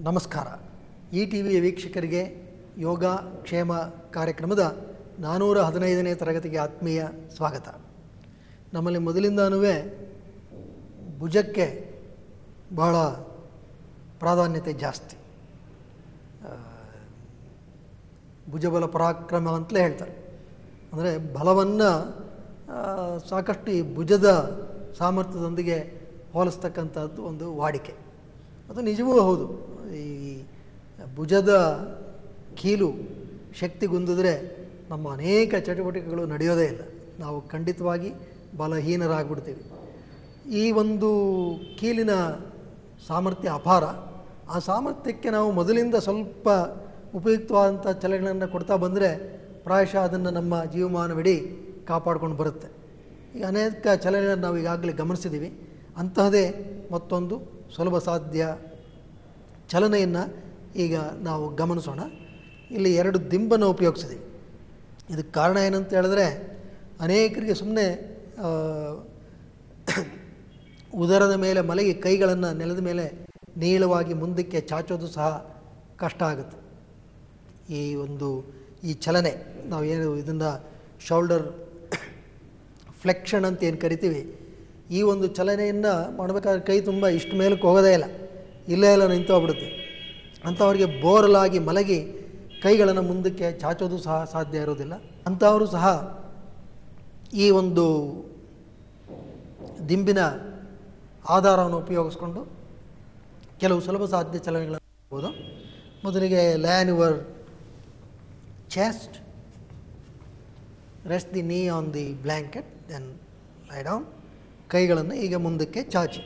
ನಮಸ್ಕಾರ ಈ ಟಿ ವಿಯ ವೀಕ್ಷಕರಿಗೆ ಯೋಗ ಕ್ಷೇಮ ಕಾರ್ಯಕ್ರಮದ ನಾನ್ನೂರ ಹದಿನೈದನೇ ತರಗತಿಗೆ ಆತ್ಮೀಯ ಸ್ವಾಗತ ನಮ್ಮಲ್ಲಿ ಮೊದಲಿಂದನೂ ಭುಜಕ್ಕೆ ಬಹಳ ಪ್ರಾಧಾನ್ಯತೆ ಜಾಸ್ತಿ ಆ, ಭುಜಬಲ ಪರಾಕ್ರಮ ಅಂತಲೇ ಹೇಳ್ತಾರೆ ಅಂದರೆ ಬಲವನ್ನು ಸಾಕಷ್ಟು ಈ ಭುಜದ ಸಾಮರ್ಥ್ಯದೊಂದಿಗೆ ಹೋಲಿಸ್ತಕ್ಕಂಥದ್ದು ಒಂದು ವಾಡಿಕೆ ಅದು ನಿಜವೂ ಹೌದು ಈ ಭುಜದ ಕೀಲು ಶಕ್ತಿಗುಂದಿದ್ರೆ ನಮ್ಮ ಅನೇಕ ಚಟುವಟಿಕೆಗಳು ನಡೆಯೋದೇ ಇಲ್ಲ ನಾವು ಖಂಡಿತವಾಗಿ ಬಲಹೀನರಾಗ್ಬಿಡ್ತೀವಿ ಈ ಒಂದು ಕೀಲಿನ ಸಾಮರ್ಥ್ಯ ಅಪಾರ ಆ ಸಾಮರ್ಥ್ಯಕ್ಕೆ ನಾವು ಮೊದಲಿಂದ ಸ್ವಲ್ಪ ಉಪಯುಕ್ತವಾದಂಥ ಚಲನೆಗಳನ್ನು ಕೊಡ್ತಾ ಬಂದರೆ ಪ್ರಾಯಶಃ ಅದನ್ನು ನಮ್ಮ ಜೀವಮಾನವಿಡೀ ಕಾಪಾಡ್ಕೊಂಡು ಬರುತ್ತೆ ಈಗ ಅನೇಕ ಚಲನೆಗಳನ್ನು ನಾವು ಈಗಾಗಲೇ ಗಮನಿಸಿದ್ದೀವಿ ಅಂತಹದೇ ಮತ್ತೊಂದು ಸುಲಭ ಸಾಧ್ಯ ಚಲನೆಯನ್ನು ಈಗ ನಾವು ಗಮನಿಸೋಣ ಇಲ್ಲಿ ಎರಡು ದಿಂಬನ್ನು ಉಪಯೋಗಿಸಿದ್ದೀವಿ ಇದಕ್ಕೆ ಕಾರಣ ಏನಂತ ಹೇಳಿದ್ರೆ ಅನೇಕರಿಗೆ ಸುಮ್ಮನೆ ಉದರದ ಮೇಲೆ ಮಲಗಿ ಕೈಗಳನ್ನು ನೆಲದ ಮೇಲೆ ನೀಳವಾಗಿ ಮುಂದಕ್ಕೆ ಚಾಚೋದು ಸಹ ಕಷ್ಟ ಆಗುತ್ತೆ ಈ ಒಂದು ಈ ಚಲನೆ ನಾವು ಏನು ಇದನ್ನು ಶೋಲ್ಡರ್ ಫ್ಲೆಕ್ಷನ್ ಅಂತ ಏನು ಕರಿತೀವಿ ಈ ಒಂದು ಚಲನೆಯನ್ನು ಮಾಡಬೇಕಾದ್ರೆ ಕೈ ತುಂಬ ಇಷ್ಟು ಮೇಲಕ್ಕೆ ಹೋಗೋದೇ ಇಲ್ಲ ಇಲ್ಲೇ ಎಲ್ಲ ನಿಂತೋಗ್ಬಿಡುತ್ತೆ ಅಂಥವ್ರಿಗೆ ಬೋರಲಾಗಿ ಮಲಗಿ ಕೈಗಳನ್ನು ಮುಂದಕ್ಕೆ ಚಾಚೋದು ಸಹ ಸಾಧ್ಯ ಇರೋದಿಲ್ಲ ಅಂಥವರು ಸಹ ಈ ಒಂದು ದಿಂಬಿನ ಆಧಾರವನ್ನು ಉಪಯೋಗಿಸ್ಕೊಂಡು ಕೆಲವು ಸುಲಭ ಸಾಧ್ಯ ಚಲನೆಗಳನ್ನು ಮಾಡ್ಬೋದು ಮೊದಲಿಗೆ lean your chest rest the knee on the blanket then lie down ಕೈಗಳನ್ನು ಈಗ ಮುಂದಕ್ಕೆ ಚಾಚಿ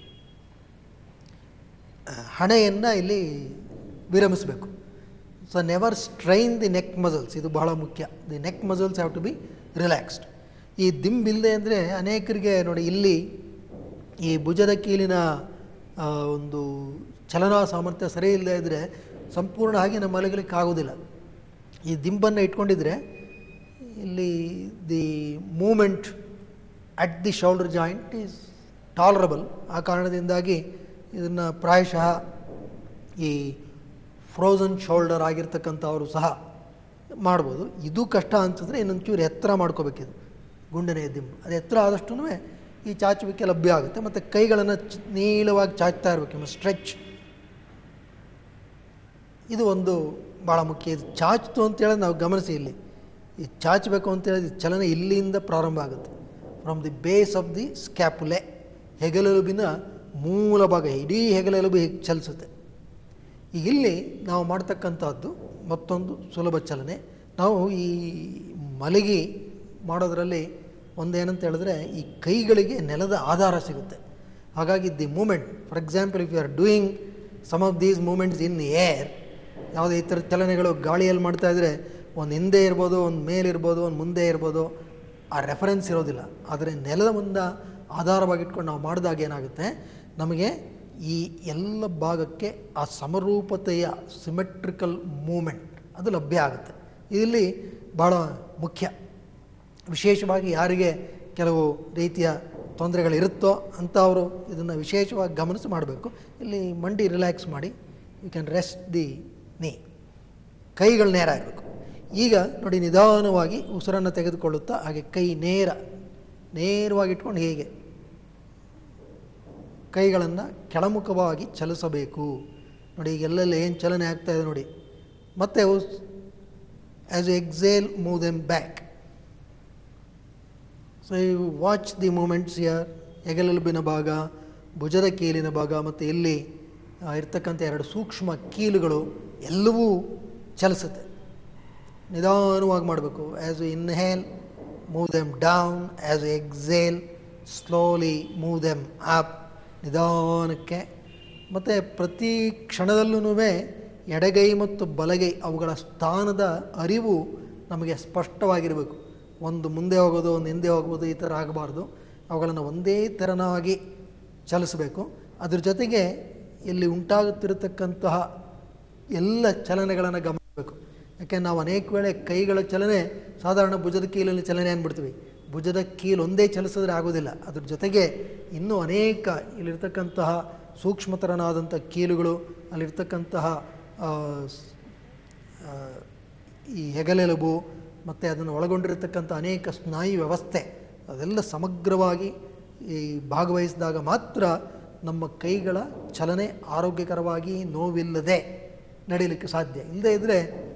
ಹಣೆಯನ್ನು ಇಲ್ಲಿ ವಿರಮಿಸಬೇಕು so never strain the neck muscles ಇದು ಬಹಳ ಮುಖ್ಯ the neck muscles have to be relaxed ಈ ದಿಂಬಿಲ್ಲದೆ ಅಂದರೆ ಅನೇಕರಿಗೆ ನೋಡಿ ಇಲ್ಲಿ ಈ ಭುಜದ ಕೀಲಿನ ಆ, ಒಂದು ಚಲನಾ ಸಾಮರ್ಥ್ಯ ಸರಿ ಇಲ್ಲದೆ ಇದ್ದರೆ ಸಂಪೂರ್ಣ ಆಗಿ ನಮ್ಮ ಮಲಗಲಿಕ್ಕೆ ಆಗೋದಿಲ್ಲ ಈ ದಿಂಬನ್ನು ಇಟ್ಕೊಂಡಿದ್ರೆ ಇಲ್ಲಿ the movement at the shoulder joint is tolerable ಆ ಕಾರಣದಿಂದಾಗಿ ಇದನ್ನು ಪ್ರಾಯಶಃ ಈ ಫ್ರೋಝನ್ ಶೋಲ್ಡರ್ ಆಗಿರ್ತಕ್ಕಂಥವರು ಸಹ ಮಾಡ್ಬೋದು ಇದು ಕಷ್ಟ ಅನ್ಸಿದ್ರೆ ಇನ್ನೊಂಚೂರು ಎತ್ತರ ಮಾಡ್ಕೋಬೇಕಿದು ಗುಂಡನೆಯ ದಿಂಬು ಅದು ಎತ್ತರ ಆದಷ್ಟೂ ಈ ಚಾಚುವಿಕೆ ಲಭ್ಯ ಆಗುತ್ತೆ ಮತ್ತು ಕೈಗಳನ್ನು ಚ್- ನೀಳವಾಗಿ ಚಾಚ್ತಾ ಇರಬೇಕು ಸ್ಟ್ರೆಚ್ ಇದು ಒಂದು ಭಾಳ ಮುಖ್ಯ ಇದು ಚಾಚ್ತು ಅಂತೇಳಿ ನಾವು ಗಮನಿಸಿ ಇಲ್ಲಿ ಈ ಚಾಚಬೇಕು ಅಂತೇಳಿ ಚಲನೆ ಇಲ್ಲಿಂದ ಪ್ರಾರಂಭ ಆಗುತ್ತೆ from the base of the scapulae ಹೆಗಲೆಲುಬಿನ ಮೂಲ ಭಾಗ ಇಡೀ ಹೆಗಲೆಲುಬು ಹೀಗೆ ಚಲಿಸುತ್ತೆ ಈಗ ಇಲ್ಲಿ ನಾವು ಮಾಡ್ತಕ್ಕಂಥದ್ದು ಮತ್ತೊಂದು ಸುಲಭ ಚಲನೆ ನಾವು ಈ ಮಲಗಿ ಮಾಡೋದರಲ್ಲಿ ಒಂದೇನಂತ ಹೇಳಿದ್ರೆ ಈ ಕೈಗಳಿಗೆ ನೆಲದ ಆಧಾರ ಸಿಗುತ್ತೆ ಹಾಗಾಗಿ the movement for example if you are doing some of these movements in air ಯಾವುದೇ ಈ ಥರ ಚಲನೆಗಳು ಗಾಳಿಯಲ್ಲಿ ಮಾಡ್ತಾ ಇದ್ದರೆ ಒಂದು ಹಿಂದೆ ಇರ್ಬೋದು ಒಂದು ಮೇಲಿರ್ಬೋದು ಒಂದು ಮುಂದೆ ಇರ್ಬೋದು ಆ ರೆಫರೆನ್ಸ್ ಇರೋದಿಲ್ಲ ಆದರೆ ನೆಲದ ಮುಂದೆ ಆಧಾರವಾಗಿಟ್ಕೊಂಡು ನಾವು ಮಾಡಿದಾಗ ಏನಾಗುತ್ತೆ ನಮಗೆ ಈ ಎಲ್ಲ ಭಾಗಕ್ಕೆ ಆ ಸಮರೂಪತೆಯ ಸಿಮೆಟ್ರಿಕಲ್ ಮೂಮೆಂಟ್ ಅದು ಲಭ್ಯ ಆಗುತ್ತೆ ಇಲ್ಲಿ ಭಾಳ ಮುಖ್ಯ ವಿಶೇಷವಾಗಿ ಯಾರಿಗೆ ಕೆಲವು ರೀತಿಯ ತೊಂದರೆಗಳಿರುತ್ತೋ ಅಂಥವರು ಇದನ್ನು ವಿಶೇಷವಾಗಿ ಗಮನಿಸಿ ಮಾಡಬೇಕು ಇಲ್ಲಿ ಮಂಡಿ ರಿಲ್ಯಾಕ್ಸ್ ಮಾಡಿ ಯು ಕ್ಯಾನ್ ರೆಸ್ಟ್ ದಿ ನೀ ಕೈಗಳು ನೇರ ಇರಬೇಕು ಈಗ ನೋಡಿ ನಿಧಾನವಾಗಿ ಉಸಿರನ್ನು ತೆಗೆದುಕೊಳ್ಳುತ್ತಾ ಹಾಗೆ ಕೈ ನೇರ ನೇರವಾಗಿ ಇಟ್ಕೊಂಡು ಹೀಗೆ ಕೈಗಳನ್ನು ಕೆಳಮುಖವಾಗಿ ಚಲಿಸಬೇಕು ನೋಡಿ ಈಗ ಎಲ್ಲೆಲ್ಲ ಏನು ಚಲನೆ ಆಗ್ತಾ ಇದೆ ನೋಡಿ ಮತ್ತೆ as a exhale move them back so you watch the movements your ಹೆಗಲೆಲುಬಿನ ಭಾಗ ಭುಜದ ಕೀಲಿನ ಭಾಗ ಮತ್ತು ಇಲ್ಲಿ ಆ, ಇರ್ತಕ್ಕಂಥ ಎರಡು ಸೂಕ್ಷ್ಮ ಕೀಲುಗಳು ಎಲ್ಲವೂ ಚಲಿಸುತ್ತೆ ನಿಧಾನವಾಗಿ ಮಾಡಬೇಕು as you inhale move them down as you exhale slowly move them up ನಿಧಾನಕ್ಕೆ ಮತ್ತು ಪ್ರತಿ ಕ್ಷಣದಲ್ಲೂ ಎಡಗೈ ಮತ್ತು ಬಲಗೈ ಅವುಗಳ ಸ್ಥಾನದ ಅರಿವು ನಮಗೆ ಸ್ಪಷ್ಟವಾಗಿರಬೇಕು ಒಂದು ಮುಂದೆ ಹೋಗೋದು ಒಂದು ಹಿಂದೆ ಹೋಗೋದು ಈ ಥರ ಆಗಬಾರ್ದು ಅವುಗಳನ್ನು ಒಂದೇ ತೆರನಾಗಿ ಚಲಿಸಬೇಕು ಅದ್ರ ಜೊತೆಗೆ ಇಲ್ಲಿ ಉಂಟಾಗುತ್ತಿರತಕ್ಕಂತಹ ಎಲ್ಲ ಚಲನೆಗಳನ್ನು ಗಮನಿಸಬೇಕು ಯಾಕೆ ನಾವು ಅನೇಕ ವೇಳೆ ಕೈಗಳ ಚಲನೆ ಸಾಧಾರಣ ಭುಜದ ಕೀಲಲ್ಲಿ ಚಲನೆ ಅಂದ್ಬಿಡ್ತೀವಿ ಭುಜದ ಕೀಲು ಒಂದೇ ಚಲಿಸಿದ್ರೆ ಆಗೋದಿಲ್ಲ ಅದ್ರ ಜೊತೆಗೆ ಇನ್ನೂ ಅನೇಕ ಇಲ್ಲಿರ್ತಕ್ಕಂತಹ ಸೂಕ್ಷ್ಮತರನಾದಂಥ ಕೀಲುಗಳು ಅಲ್ಲಿರ್ತಕ್ಕಂತಹ ಆ, ಸ್- ಆ, ಈ ಹೆಗಲೆಲುಬು ಮತ್ತು ಅದನ್ನು ಒಳಗೊಂಡಿರತಕ್ಕಂಥ ಅನೇಕ ಸ್ನಾಯು ವ್ಯವಸ್ಥೆ ಅದೆಲ್ಲ ಸಮಗ್ರವಾಗಿ ಈ ಭಾಗವಹಿಸಿದಾಗ ಮಾತ್ರ ನಮ್ಮ ಕೈಗಳ ಚಲನೆ ಆರೋಗ್ಯಕರವಾಗಿ ನೋವಿಲ್ಲದೆ ನಡೀಲಿಕ್ಕೆ ಸಾಧ್ಯ ಇಲ್ಲದೇ ಇದ್ದರೆ